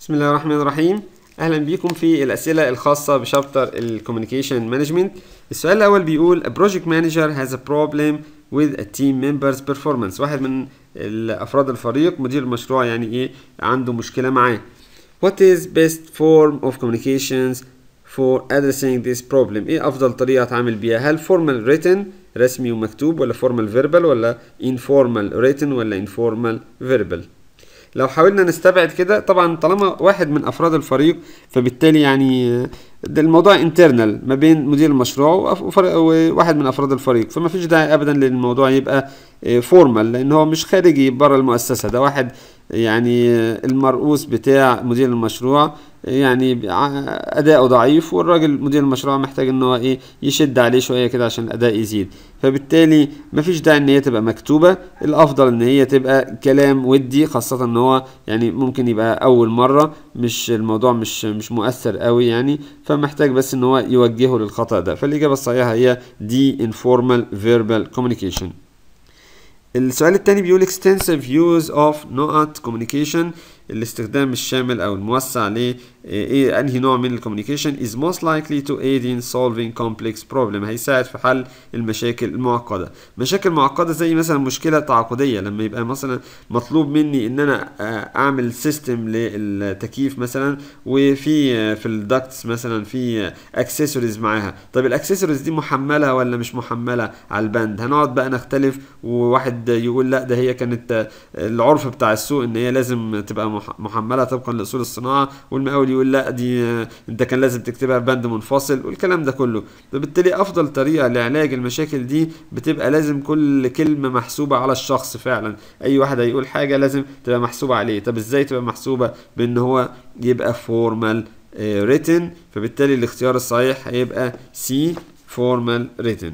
بسم الله الرحمن الرحيم اهلا بيكم في الاسئله الخاصه بشابتر الكوميونيكيشن مانجمنت السؤال الاول بيقول a project manager has a problem with a team member's performance واحد من ال- افراد الفريق مدير المشروع يعني ايه عنده مشكله معاه what is best form of communications for addressing this problem ايه افضل طريقه اتعامل بيها هل formal written رسمي ومكتوب ولا formal verbal ولا informal written ولا informal verbal لو حاولنا نستبعد كده طبعا طالما واحد من افراد الفريق فبالتالي يعني ده الموضوع انترنال ما بين مدير المشروع وأف- وفر- وواحد من افراد الفريق فما فيش داعي ابدا للموضوع يبقى فورمال لان هو مش خارجي بره المؤسسه ده واحد يعني آه، المرؤوس بتاع مدير المشروع يعني ع- اداؤه ضعيف والراجل مدير المشروع محتاج ان هو ايه يشد عليه شويه كده عشان الاداء يزيد فبالتالي مفيش داعي ان هي تبقى مكتوبه الافضل ان هي تبقى كلام ودي خاصه ان هو يعني ممكن يبقى اول مره مش الموضوع مش مش مؤثر قوي يعني فمحتاج بس ان هو يوجهه للخطا ده فالاجابه الصحيحه هي دي informal verbal communication السؤال التاني بيقول extensive use of نقط communication الاستخدام الشامل او الموسع ل ايه انهي نوع من الكوميونيكيشن is most likely to aid in solving complex problem هيساعد في حل المشاكل المعقده مشاكل معقده زي مثلا مشكله تعاقديه لما يبقى مثلا مطلوب مني ان انا آه، اعمل سيستم للتكييف مثلا وفي آه، في الدكتس مثلا في اكسسوارز معاها طب الاكسسوارز دي محمله ولا مش محمله على البند هنقعد بقى نختلف وواحد يقول لا ده هي كانت آه، العرف بتاع السوق ان هي لازم تبقى مح- محمله طبقا لاصول الصناعه والمقاول يقول لا دي آه، انت كان لازم تكتبها بند منفصل والكلام ده كله فبالتالي افضل طريقه لعلاج المشاكل دي بتبقى لازم كل كلمه محسوبه على الشخص فعلا اي واحد هيقول حاجه لازم تبقى محسوبه عليه طب ازاي تبقى محسوبه بان هو يبقى فورمال written فبالتالي الاختيار الصحيح هيبقى سي formal written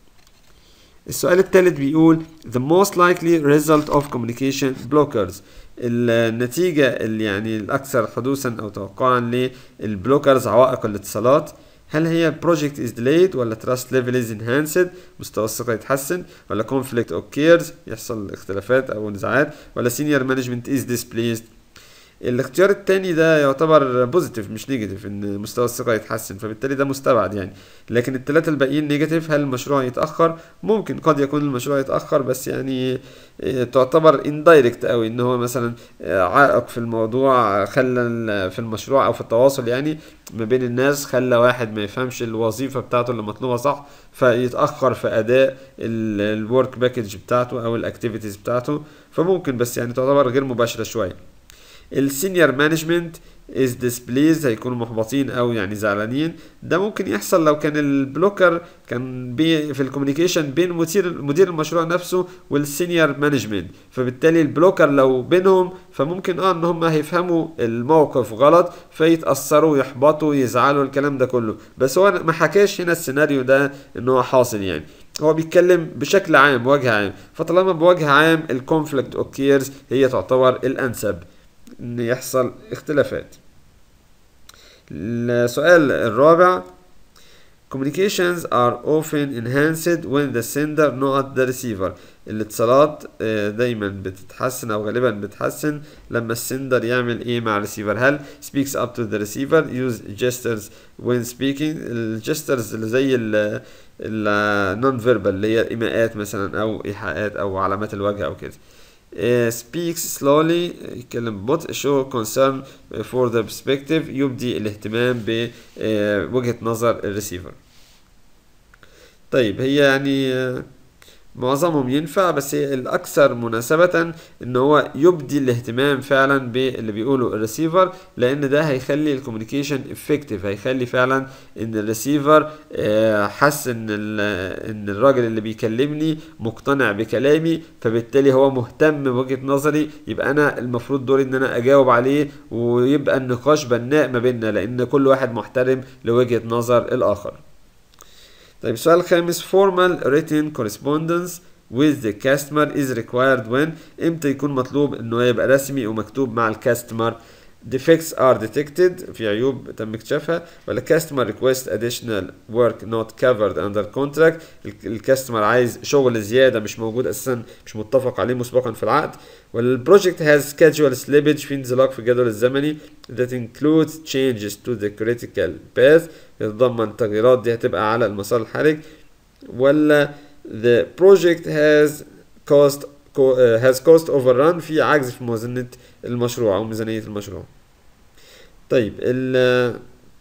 السؤال الثالث بيقول the most likely result of communication blockers النتيجة اللي يعني الأكثر حدوثا أو توقعا للبلوكرز عوائق الاتصالات هل هي project is delayed ولا trust level is enhanced مستوى الثقة يتحسن ولا conflict occurs يحصل اختلافات أو نزاعات ولا senior management is displeased الاختيار التاني ده يعتبر بوزيتيف مش نيجاتيف ان مستوى الثقه يتحسن فبالتالي ده مستبعد يعني لكن الثلاثه الباقيين نيجاتيف هل المشروع يتاخر ممكن قد يكون المشروع يتاخر بس يعني آه، تعتبر اندايركت قوي ان هو مثلا آه، عائق في الموضوع خلى ال- في المشروع او في التواصل يعني ما بين الناس خلى واحد ما يفهمش الوظيفه بتاعته اللي مطلوبه صح فيتاخر في اداء الورك باكج بتاعته او الاكتيفيتيز بتاعته فممكن بس يعني تعتبر غير مباشره شويه السينيور مانجمنت از ديسبليز هيكونوا محبطين او يعني زعلانين ده ممكن يحصل لو كان البلوكر كان بي في الكوميونيكيشن بين مدير مدير المشروع نفسه والسينيور مانجمنت فبالتالي البلوكر لو بينهم فممكن اه ان هم هيفهموا الموقف غلط فيتاثروا يحبطوا يزعلوا الكلام ده كله بس هو ما حكاش هنا السيناريو ده ان هو حاصل يعني هو بيتكلم بشكل عام بوجه عام فطالما بوجه عام الكونفليكت اوكيرز هي تعتبر الانسب ان يحصل اختلافات السؤال الرابع communications are often enhanced when the sender not the receiver الاتصالات آه، دايما بتتحسن او غالبا بتتحسن لما السندر يعمل ايه مع الريسيفر هل speaks up to the receiver use gestures when speaking الجسترز اللي زي ال النون فيربال اللي هي الايماءات مثلا او ايحاءات او علامات الوجه او كده Uh, speaks slowly يتكلم ببطء show concern for the perspective يبدي الاهتمام بوجهة نظر الريسيفر طيب هي يعني آه، معظمهم ينفع بس هي الأكثر مناسبة إن هو يبدي الاهتمام فعلا باللي بيقوله الريسيفر لأن ده هيخلي الكوميونيكيشن افكتيف هيخلي فعلا إن الريسيفر آه، حس إن ال- إن الراجل اللي بيكلمني مقتنع بكلامي فبالتالي هو مهتم بوجهة نظري يبقى أنا المفروض دوري إن أنا أجاوب عليه ويبقى النقاش بناء ما بيننا لأن كل واحد محترم لوجهة نظر الآخر. طيب السؤال الخامس formal written correspondence with the customer is required when امتى يكون مطلوب انه يبقى رسمي ومكتوب مع الكاستمر defects are detected في عيوب تم اكتشافها ولا customer request additional work not covered under contract الكاستمر عايز شغل زيادة مش موجود أساسا مش متفق عليه مسبقا في العقد ولا البروجكت has schedule slippage في انزلاق في الجدول الزمني that includes changes to the critical path يتضمن التغييرات دي هتبقى على المسار الحرج ولا the project has cost has cost overrun في عجز في موازنة المشروع أو ميزانية المشروع طيب ال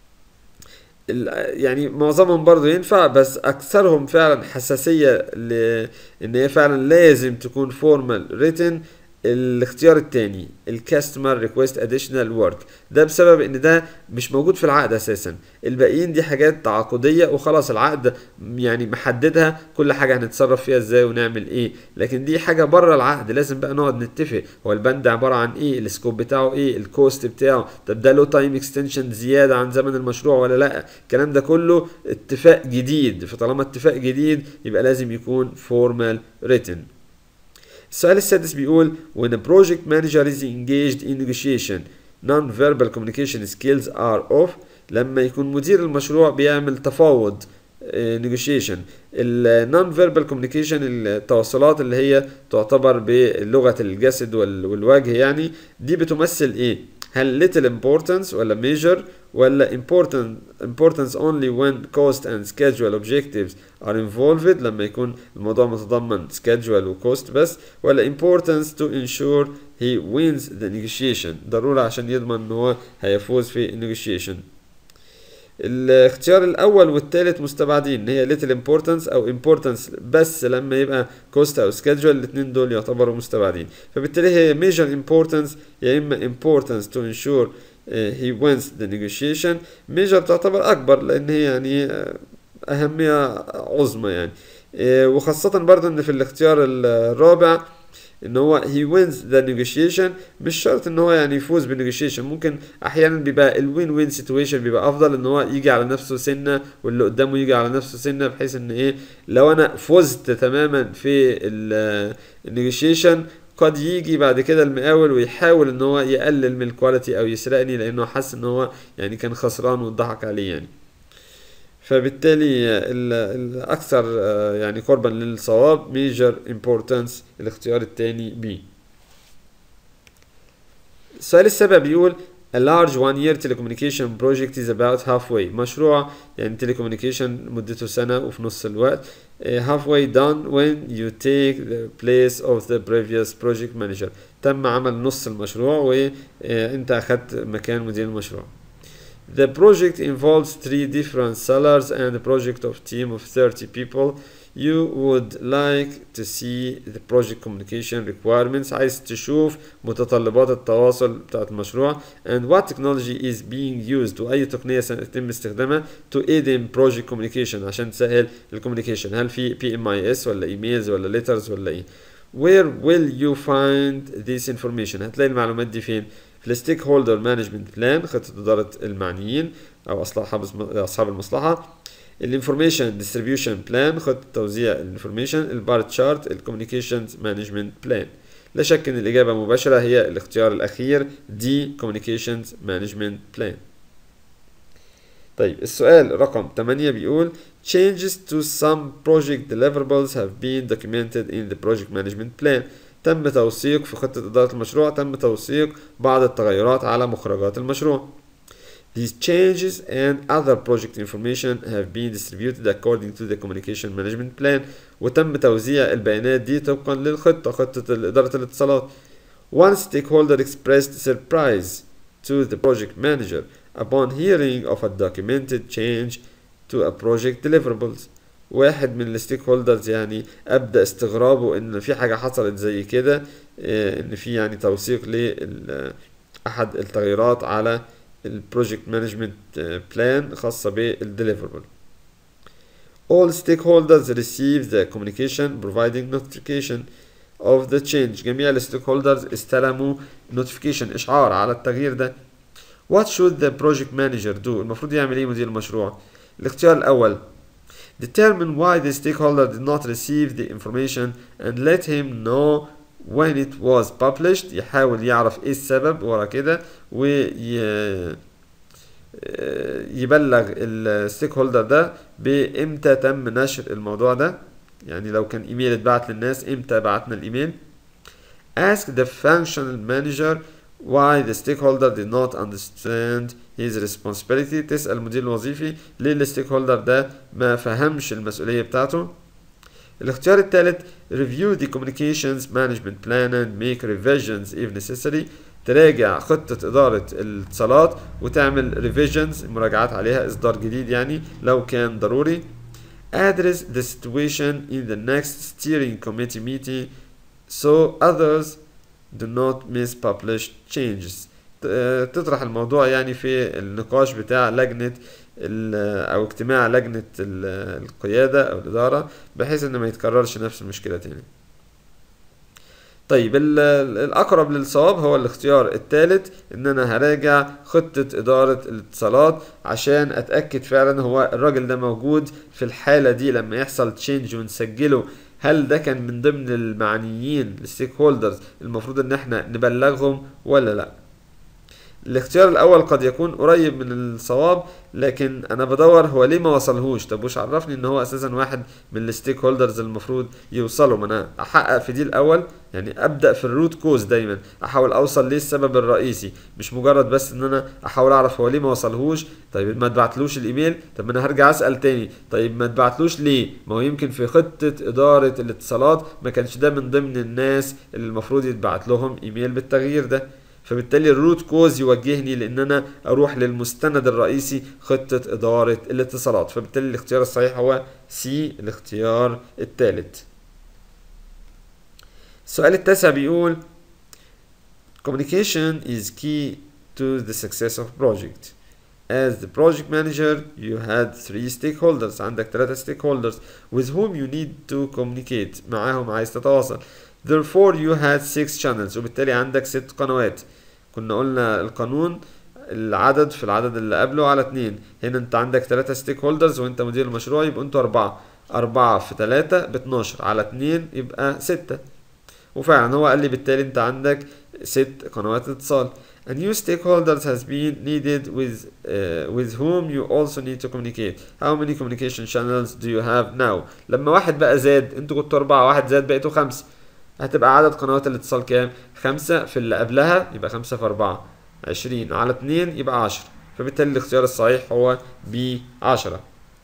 يعني معظمهم برضو ينفع بس اكثرهم فعلا حساسية لان هي فعلا لازم تكون فورمال ريتن الاختيار التاني الكاستمر ريكويست اديشنال ورك ده بسبب ان ده مش موجود في العقد اساسا الباقيين دي حاجات تعاقديه وخلاص العقد يعني محددها كل حاجه هنتصرف فيها ازاي ونعمل ايه لكن دي حاجه بره العقد لازم بقى نقعد نتفق هو البند عباره عن ايه السكوب بتاعه ايه الكوست بتاعه طب ده له تايم اكستنشن زياده عن زمن المشروع ولا لا الكلام ده كله اتفاق جديد فطالما اتفاق جديد يبقى لازم يكون فورمال written السؤال السادس بيقول when a project manager is engaged in negotiation non-verbal communication skills are off لما يكون مدير المشروع بيعمل تفاوض negotiation ال non-verbal communication التواصلات اللي هي تعتبر بلغة الجسد والوجه يعني دي بتمثل ايه هل little importance ولا major ولا important importance only when cost and schedule objectives are involved لما يكون الموضوع متضمن schedule و cost بس ولا importance to ensure he wins the negotiation ضرورة عشان يضمن ان هو هيفوز في negotiation الاختيار الاول والثالث مستبعدين هي little importance او importance بس لما يبقى cost او schedule الاثنين دول يعتبروا مستبعدين فبالتالي هي major importance يا اما importance to ensure he wins the negotiation major تعتبر اكبر لان هي يعني اهمية عظمى يعني وخاصة برضه ان في الاختيار الرابع ان هو he wins the negotiation مش شرط ان هو يعني يفوز بالنيجوشيشن ممكن احيانا بيبقى الوين وين سيتويشن بيبقى افضل ان هو يجي على نفسه سنه واللي قدامه يجي على نفسه سنه بحيث ان ايه لو انا فزت تماما في النيجوشيشن قد يجي بعد كده المقاول ويحاول ان هو يقلل من الكواليتي او يسرقني لانه حس ان هو يعني كان خسران واتضحك عليه يعني فبالتالي الأكثر يعني قربا للصواب major importance الاختيار الثاني B السؤال السابع بيقول A large one year telecommunication project is about halfway مشروع يعني telecommunication مدته سنة وفي نص الوقت halfway done when you take the place of the previous project manager تم عمل نص المشروع وانت اخدت مكان مدير المشروع The project involves three different sellers and a project of team of 30 people. You would like to see the project communication requirements عايز تشوف متطلبات التواصل بتاعت المشروع and what technology is being used وأي تقنية سيتم استخدامها to aid in project communication عشان تسهل الكوميونيكيشن هل في PMIS ولا ايميلز ولا letters ولا ايه Where will you find this information هتلاقي المعلومات دي فين في الستيك هولدر مانجمنت بلان خطه اداره المعنيين او اصحاب المصلحه الانفورميشن ديستريبيوشن بلان خطه توزيع الانفورميشن البار تشارت الكوميونيكيشنز مانجمنت بلان لا شك ان الاجابه مباشره هي الاختيار الاخير دي كوميونيكيشنز مانجمنت بلان طيب السؤال رقم 8 بيقول changes to some project deliverables have been documented in the project management plan تم توثيق في خطة إدارة المشروع تم توثيق بعض التغيرات على مخرجات المشروع. These changes and other project information have been distributed according to the communication management plan وتم توزيع البيانات دي طبقا للخطة خطة إدارة الاتصالات. One stakeholder expressed surprise to the project manager upon hearing of a documented change to a project deliverables. واحد من الستيك هولدرز يعني ابدا استغرابه ان في حاجه حصلت زي كده ان في يعني توثيق ل احد التغييرات على البروجكت مانجمنت بلان خاصه بالديليفربل All stakeholders receive the communication providing notification of the change جميع الستيك هولدرز استلموا notification اشعار على التغيير ده What should the project manager do المفروض يعمل ايه مدير المشروع الاختيار الاول Determine why the stakeholder did not receive the information and let him know when it was published يحاول يعرف ايه السبب ورا كده وي يبلغ الستيك هولدر ده بامتى تم نشر الموضوع ده يعني لو كان ايميل اتبعت للناس امتى بعتنا الايميل ask the functional manager why the stakeholder did not understand his responsibility تسأل المدير الوظيفي ليه الستيك هولدر ده ما فهمش المسؤولية بتاعته الاختيار الثالث review the communications management plan and make revisions if necessary تراجع خطة إدارة الاتصالات وتعمل revisions مراجعات عليها إصدار جديد يعني لو كان ضروري address the situation in the next steering committee meeting so others do not miss published changes تطرح الموضوع يعني في النقاش بتاع لجنة او اجتماع لجنة القيادة او الادارة بحيث ان ما يتكررش نفس المشكلة تاني طيب الاقرب للصواب هو الاختيار الثالث ان انا هراجع خطة ادارة الاتصالات عشان اتأكد فعلا هو الراجل ده موجود في الحالة دي لما يحصل تشينج ونسجله هل ده كان من ضمن المعنيين الستيك هولدرز المفروض ان احنا نبلغهم ولا لا الاختيار الاول قد يكون قريب من الصواب لكن انا بدور هو ليه ما وصلهوش طب وش عرفني ان هو اساسا واحد من الستيك هولدرز المفروض يوصلوا ما انا احقق في دي الاول يعني ابدا في الروت كوز دايما احاول اوصل ليه السبب الرئيسي مش مجرد بس ان انا احاول اعرف هو ليه ما وصلهوش طيب ما تبعتلوش الايميل طب ما انا هرجع اسال تاني طيب ما تبعتلوش ليه ما هو يمكن في خطه اداره الاتصالات ما كانش ده من ضمن الناس اللي المفروض يتبعت لهم ايميل بالتغيير ده فبالتالي الروت كوز يوجهني لان انا اروح للمستند الرئيسي خطة ادارة الاتصالات فبالتالي الاختيار الصحيح هو سي الاختيار الثالث السؤال التاسع بيقول communication is key to the success of project as the project manager you had three stakeholders عندك ثلاثة stakeholders with whom you need to communicate معاهم عايز تتواصل therefore you had six channels وبالتالي عندك ست قنوات كنا قلنا القانون العدد في العدد اللي قبله على اتنين هنا انت عندك تلاتة ستيك هولدرز وانت مدير المشروع يبقى انتوا اربعة اربعة في تلاتة باتناشر على اتنين يبقى ستة وفعلا هو قال لي بالتالي انت عندك ست قنوات اتصال A new stakeholders has been needed with uh, with whom you also need to communicate. How many communication channels do you have now? لما واحد بقى زاد انتوا كنتوا أربعة واحد زاد بقيتوا خمسة هتبقى عدد قنوات الاتصال كام؟ خمسة في اللي قبلها يبقى خمسة في أربعة عشرين على اتنين يبقى عشرة فبالتالي الاختيار الصحيح هو ب عشرة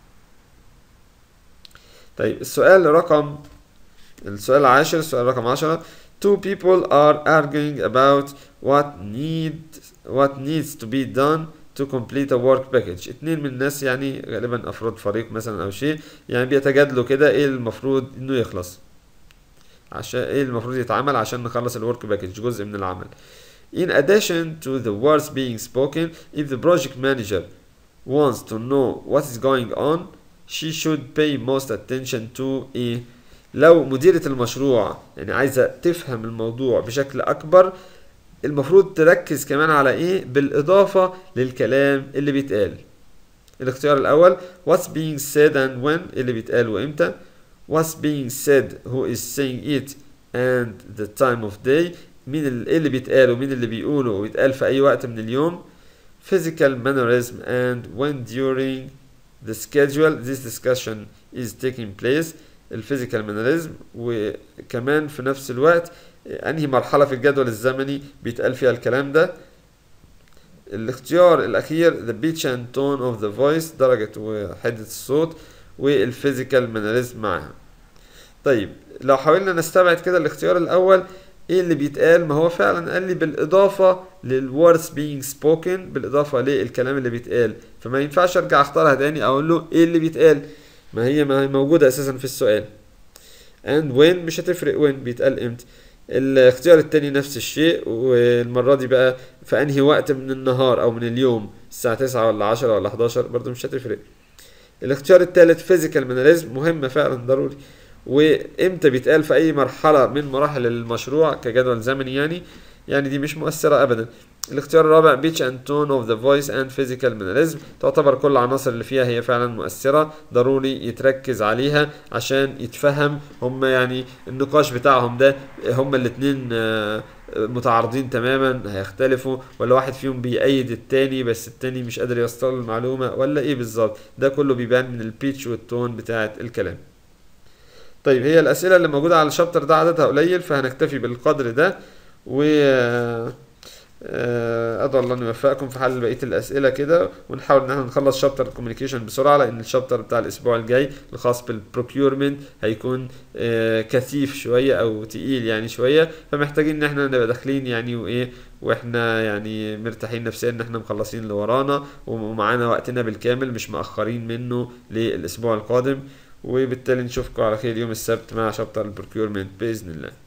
طيب السؤال رقم السؤال العاشر السؤال رقم عشرة Two people are arguing about what need what needs to be done to complete a work package اتنين من الناس يعني غالبا افراد فريق مثلا او شيء يعني بيتجادلوا كده ايه المفروض انه يخلص عشان ايه المفروض يتعمل عشان نخلص الورك باكج جزء من العمل In addition to the words being spoken, if the project manager wants to know what is going on, she should pay most attention to ايه لو مديرة المشروع يعني عايزة تفهم الموضوع بشكل أكبر المفروض تركز كمان على إيه بالإضافة للكلام اللي بيتقال الاختيار الأول what's being said and when اللي بيتقال وإمتى what's being said who is saying it and the time of day مين اللي بيتقال ومين اللي بيقوله ويتقال في أي وقت من اليوم physical mannerism and when during the schedule this discussion is taking place الفيزيكال مانيريزم وكمان في نفس الوقت انهي مرحلة في الجدول الزمني بيتقال فيها الكلام ده الاختيار الاخير the pitch and tone of the voice درجة وحدة الصوت والفيزيكال مانيريزم معاها طيب لو حاولنا نستبعد كده الاختيار الاول ايه اللي بيتقال ما هو فعلا قال لي بالاضافه للwords being spoken بالاضافه للكلام اللي بيتقال فما ينفعش ارجع اختارها تاني اقول له ايه اللي بيتقال ما هي ما هي موجوده اساسا في السؤال and when مش هتفرق when بيتقال امتى الاختيار التاني نفس الشيء والمرة دي بقى في انهي وقت من النهار او من اليوم الساعة تسعة ولا عشرة ولا حداشر برضو مش هتفرق الاختيار التالت فيزيكال مانيريزم مهمة فعلا ضروري وامتى بيتقال في اي مرحلة من مراحل المشروع كجدول زمني يعني يعني دي مش مؤثرة ابدا الاختيار الرابع pitch and tone of the voice and physical mannerism تعتبر كل العناصر اللي فيها هي فعلا مؤثرة ضروري يتركز عليها عشان يتفهم هم يعني النقاش بتاعهم ده هم الاتنين آه، متعارضين تماما هيختلفوا ولا واحد فيهم بيأيد التاني بس التاني مش قادر يوصل له المعلومة ولا ايه بالظبط ده كله بيبان من البيتش والتون بتاعة الكلام طيب هي الأسئلة اللي موجودة على الشابتر ده عددها قليل فهنكتفي بالقدر ده و آه، ادعو الله ان يوفقكم في حل بقيه الاسئله كده ونحاول ان احنا نخلص شابتر الكوميونيكيشن بسرعه لان الشابتر بتاع الاسبوع الجاي الخاص بالبروكيورمنت هيكون آه، كثيف شويه او تقيل يعني شويه فمحتاجين ان احنا نبقى داخلين يعني وايه واحنا يعني مرتاحين نفسيا ان احنا مخلصين اللي ورانا ومعانا وقتنا بالكامل مش مأخرين منه للاسبوع القادم وبالتالي نشوفكم على خير يوم السبت مع شابتر البروكيورمنت باذن الله